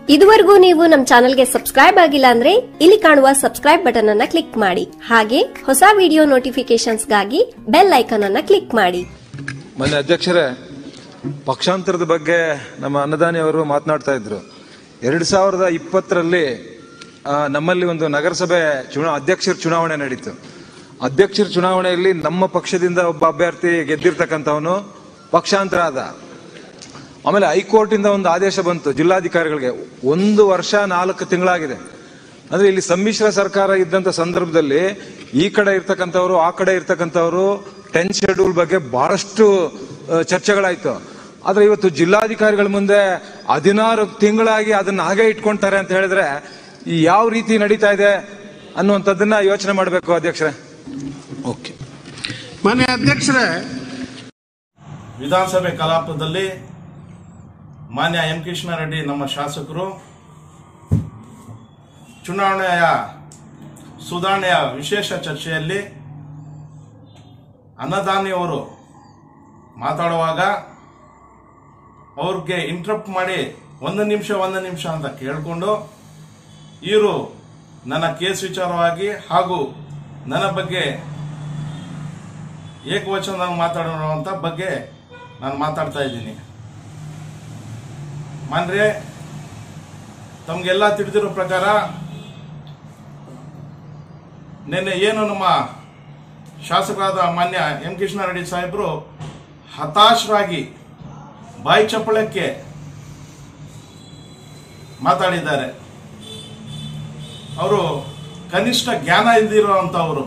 ಇದುವರೆಗೂ ನೀವು ನಮ್ಮ ಚಾನೆಲ್ಗೆ ಸಬ್ಸ್ಕ್ರೈಬ್ ಆಗಿಲ್ಲ ಅಂದ್ರೆ ಇಲ್ಲಿ ಕಾಣುವ ಸಬ್ಸ್ಕ್ರೈಬ್ ಬಟನ್ ಅನ್ನ ಕ್ಲಿಕ್ ಮಾಡಿ ಹಾಗೆ ಹೊಸ ವಿಡಿಯೋ ನೋಟಿಫಿಕೇಶನ್ಸ್ಗಾಗಿ ಬೆಲ್ ಐಕಾನ್ ಅನ್ನ ಕ್ಲಿಕ್ ಮಾಡಿ ಮೊನ್ನೆ ಅಧ್ಯಕ್ಷರೇ ಪಕ್ಷಾಂತರದ ಬಗ್ಗೆ ನಮ್ಮ ಅನ್ನದಾನಿ ಅವರು ಮಾತನಾಡ್ತಾ ಇದ್ರು ಎರಡ್ ಸಾವಿರದ ಇಪ್ಪತ್ತರಲ್ಲಿ ಆ, ನಮ್ಮಲ್ಲಿ ಒಂದು ನಗರಸಭೆ ಚುನಾ ಅಧ್ಯಕ್ಷರ ಚುನಾವಣೆ ನಡೀತು ಅಧ್ಯಕ್ಷರ ಚುನಾವಣೆಯಲ್ಲಿ ನಮ್ಮ ಪಕ್ಷದಿಂದ ಒಬ್ಬ ಅಭ್ಯರ್ಥಿ ಗೆದ್ದಿರ್ತಕ್ಕಂಥವನು ಪಕ್ಷಾಂತರ ಆದ ಆಮೇಲೆ ಹೈಕೋರ್ಟ್ ಇಂದ ಒಂದು ಆದೇಶ ಬಂತು ಜಿಲ್ಲಾಧಿಕಾರಿಗಳಿಗೆ ಒಂದು ವರ್ಷ ನಾಲ್ಕು ತಿಂಗಳಾಗಿದೆ ಅಂದ್ರೆ ಇಲ್ಲಿ ಸಮ್ಮಿಶ್ರ ಸರ್ಕಾರ ಇದ್ದಂತ ಸಂದರ್ಭದಲ್ಲಿ ಈ ಕಡೆ ಇರ್ತಕ್ಕಂಥವ್ರು ಆ ಕಡೆ ಇರ್ತಕ್ಕಂಥವ್ರು ಟೆನ್ ಶೆಡ್ಯೂಲ್ ಬಗ್ಗೆ ಬಹಳಷ್ಟು ಆ, ಚರ್ಚೆಗಳಾಯ್ತು ಆದ್ರೆ ಇವತ್ತು ಜಿಲ್ಲಾಧಿಕಾರಿಗಳ ಮುಂದೆ ಹದಿನಾರು ತಿಂಗಳಾಗಿ ಅದನ್ನ ಹಾಗೆ ಇಟ್ಕೊಂತಾರೆ ಅಂತ ಹೇಳಿದ್ರೆ ಈ ಯಾವ ರೀತಿ ನಡೀತಾ ಇದೆ ಅನ್ನುವಂಥದ್ದನ್ನ ಯೋಚನೆ ಮಾಡಬೇಕು ಅಧ್ಯಕ್ಷರೇ ಓಕೆ ಮಾನ್ಯ ಅಧ್ಯಕ್ಷರೇ ವಿಧಾನಸಭೆ ಕಲಾಪದಲ್ಲಿ ಮಾನ್ಯ ಎಂ ಕೃಷ್ಣಾರೆಡ್ಡಿ ನಮ್ಮ ಶಾಸಕರು ಚುನಾವಣೆಯ ಸುಧಾರಣೆಯ ವಿಶೇಷ ಚರ್ಚೆಯಲ್ಲಿ ಅನ್ನದಾನಿಯವರು ಮಾತಾಡುವಾಗ ಅವ್ರಿಗೆ ಇಂಟ್ರಪ್ಟ್ ಮಾಡಿ ಒಂದು ನಿಮಿಷ ಒಂದು ನಿಮಿಷ ಅಂತ ಕೇಳಿಕೊಂಡು ಇವರು ನನ್ನ ಕೇಸ್ ವಿಚಾರವಾಗಿ ಹಾಗೂ ನನ್ನ ಬಗ್ಗೆ ಏಕವಚನದಾಗ ಮಾತಾಡುವಂತ ಬಗ್ಗೆ ನಾನು ಮಾತಾಡ್ತಾ ಇದ್ದೀನಿ ಮಾನ್ರೆ ತಮಗೆಲ್ಲ ತಿಳಿದಿರೋ ಪ್ರಕಾರ ನಿನ್ನೆ ಏನು ನಮ್ಮ ಶಾಸಕರಾದ ಮಾನ್ಯ ಎಂ ಕೃಷ್ಣಾರೆಡ್ಡಿ ಸಾಹೇಬರು ಹತಾಶರಾಗಿ ಬಾಯಿ ಚಪ್ಪಳಕ್ಕೆ ಮಾತಾಡಿದ್ದಾರೆ ಅವರು ಕನಿಷ್ಠ ಜ್ಞಾನ ಇಲ್ದಿರುವಂತವರು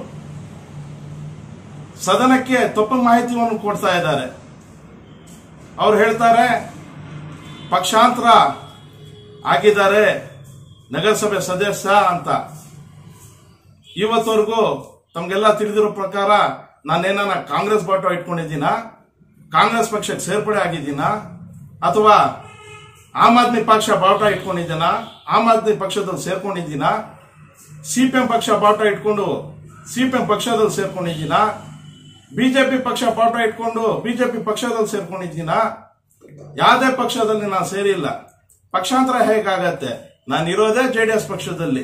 ಸದನಕ್ಕೆ ತಪ್ಪು ಮಾಹಿತಿಯನ್ನು ಕೊಡ್ತಾ ಇದ್ದಾರೆ ಅವ್ರು ಹೇಳ್ತಾರೆ ಪಕ್ಷಾಂತರ ಆಗಿದ್ದಾರೆ ನಗರಸಭೆ ಸದಸ್ಯ ಅಂತ ಇವತ್ತವರೆಗೂ ತಮ್ಗೆಲ್ಲ ತಿಳಿದಿರೋ ಪ್ರಕಾರ ನಾನೇನ ಕಾಂಗ್ರೆಸ್ ಬಾಟೋ ಇಟ್ಕೊಂಡಿದ್ದೀನ ಕಾಂಗ್ರೆಸ್ ಪಕ್ಷಕ್ಕೆ ಸೇರ್ಪಡೆ ಆಗಿದ್ದೀನ ಅಥವಾ ಆಮ್ ಆದ್ಮಿ ಪಕ್ಷ ಬಾವುಟ ಇಟ್ಕೊಂಡಿದ್ದೀನ ಆಮ್ ಆದ್ಮಿ ಪಕ್ಷದಲ್ಲಿ ಸೇರ್ಕೊಂಡಿದ್ದೀನ ಸಿಪಿಎಂ ಪಕ್ಷ ಬಾವುಟ ಇಟ್ಕೊಂಡು ಸಿಪಿಎಂ ಪಕ್ಷದಲ್ಲಿ ಸೇರ್ಕೊಂಡಿದ್ದೀನ ಬಿಜೆಪಿ ಪಕ್ಷ ಬಾವುಟ ಇಟ್ಕೊಂಡು ಬಿಜೆಪಿ ಪಕ್ಷದಲ್ಲಿ ಸೇರ್ಕೊಂಡಿದ್ದೀನ ಯಾವುದೇ ಪಕ್ಷದಲ್ಲಿ ನಾನು ಸೇರಿಲ್ಲ ಪಕ್ಷಾಂತರ ಹೇಗಾಗತ್ತೆ ನಾನು ಇರೋದೇ ಜೆ ಡಿ ಎಸ್ ಪಕ್ಷದಲ್ಲಿ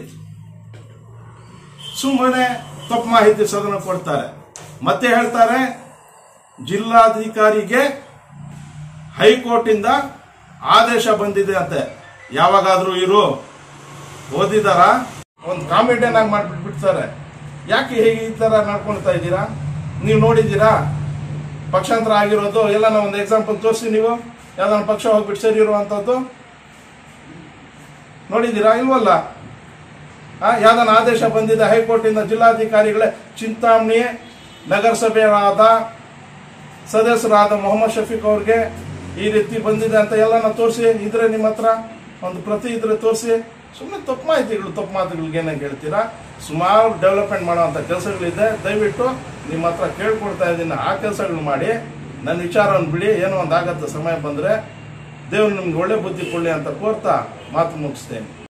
ಸುಮ್ಮನೆ ತಪ್ಪು ಮಾಹಿತಿ ಸದನ ಕೊಡ್ತಾರೆ ಮತ್ತೆ ಹೇಳ್ತಾರೆ ಜಿಲ್ಲಾಧಿಕಾರಿಗೆ ಹೈಕೋರ್ಟ್ ಇಂದ ಆದೇಶ ಬಂದಿದೆ ಅಂತೆ ಯಾವಾಗಾದ್ರೂ ಇರು ಓದಿದಾರ ಒಂದು ಕಾಮಿಡಿಯನ್ ಆಗಿ ಮಾಡ್ಬಿಟ್ಬಿಡ್ತಾರೆ ಯಾಕೆ ಹೇಗೆ ಈ ತರ ನಡ್ಕೊಳ್ತಾ ಇದ್ದೀರಾ ನೀವು ನೋಡಿದ್ದೀರಾ ಪಕ್ಷಾಂತರ ಆಗಿರೋದು ಎಲ್ಲ ನಾವು ಒಂದು ಎಕ್ಸಾಂಪಲ್ ತೋರಿಸಿ ನೀವು ಯಾವ್ದಾನ ಪಕ್ಷ ಹೋಗ್ಬಿಟ್ಟು ಸರಿ ಇರುವಂತದ್ದು ನೋಡಿದ್ದೀರಾ ಇಲ್ವಲ್ಲ ಆ, ಯಾವ್ದಾನ ಆದೇಶ ಬಂದಿದೆ ಹೈಕೋರ್ಟ್ ಇಂದ ಜಿಲ್ಲಾಧಿಕಾರಿಗಳೇ ಚಿಂತಾಮಣಿ ನಗರಸಭೆಯಾದ ಸದಸ್ಯರಾದ ಮೊಹಮ್ಮದ್ ಶಫೀಕ್ ಅವ್ರಿಗೆ ಈ ರೀತಿ ಬಂದಿದೆ ಅಂತ ಎಲ್ಲಾನ ತೋರಿಸಿ ಇದ್ರೆ ನಿಮ್ಮ ಹತ್ರ ಒಂದು ಪ್ರತಿ ಇದ್ರೆ ತೋರಿಸಿ ಸುಮ್ಮನೆ ತಪ್ಪು ಮಾಹಿತಿಗಳು ತಪ್ಪು ಮಾತುಗಳಿಗೆ ಏನಾಗ ಹೇಳ್ತೀರಾ ಸುಮಾರು ಡೆವಲಪ್ಮೆಂಟ್ ಮಾಡುವಂತ ಕೆಲಸಗಳಿದೆ ದಯವಿಟ್ಟು ನಿಮ್ಮ ಹತ್ರ ಕೇಳ್ಕೊಡ್ತಾ ಇದ್ದೀನಿ ಆ ಕೆಲಸಗಳು ಮಾಡಿ ನನ್ನ ವಿಚಾರವನ್ನು ಬಿಡಿ ಏನೋ ಒಂದು ಆಗತ್ತೆ ಸಮಯ ಬಂದ್ರೆ ದೇವ್ರು ನಿಮ್ಗೆ ಒಳ್ಳೆ ಬುದ್ಧಿ ಕೊಡ್ಲಿ ಅಂತ ಕೋರ್ತಾ ಮಾತು ಮುಗಿಸ್ತೇನೆ